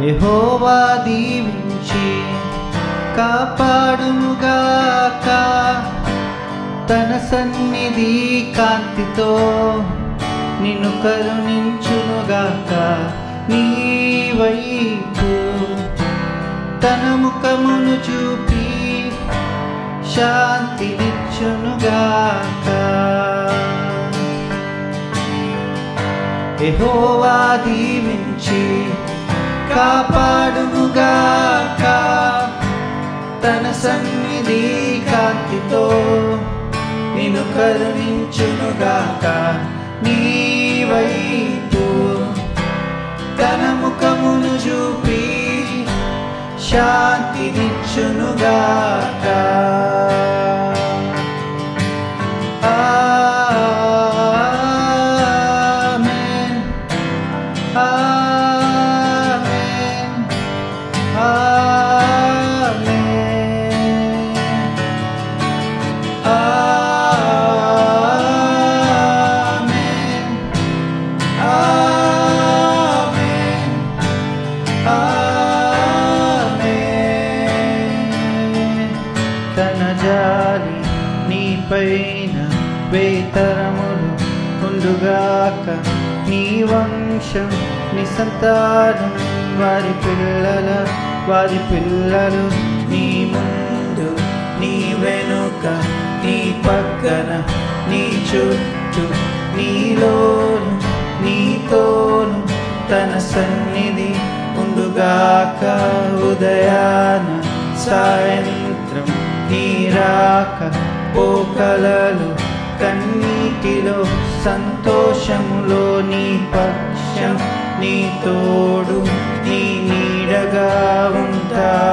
యెహోవా దీవించి కాపాడునుగాక తన సన్నిధి కాంతితో నిన్ను కరుణించునుగాక నీ వైపు తన ముఖమును చూపి శాంతినిచ్చునుగాక యెహోవా దీవించి కాపాడునుగాక తన సన్నిధి కాంతితో నిన్ను కరుణించునుగాక నీ వైపు తన ముఖమును చూపి శాంతినిచ్చునుగాక ఆమేన్ ఆమేన్ ఆమేన్ ఆమేన్ ఆమేన్ ఆమేన్ తన జాలి నీపైన వేతరములు ఉండుగాక నీ వంశం నీ సంతానం వారి పిల్లల వారి పిల్లలు నీ ముందు నీ వెనుక నీ పక్కన నీ చుట్టూ నీలోను నీతోను తన సన్నిధి ఉండుగాక ఉదయాన సాయంత్రం నీరాక పోకలలు కన్నీటిలో సంతోషములో నీ పక్షం నీ తోడు నీ నీడగా ఉంటా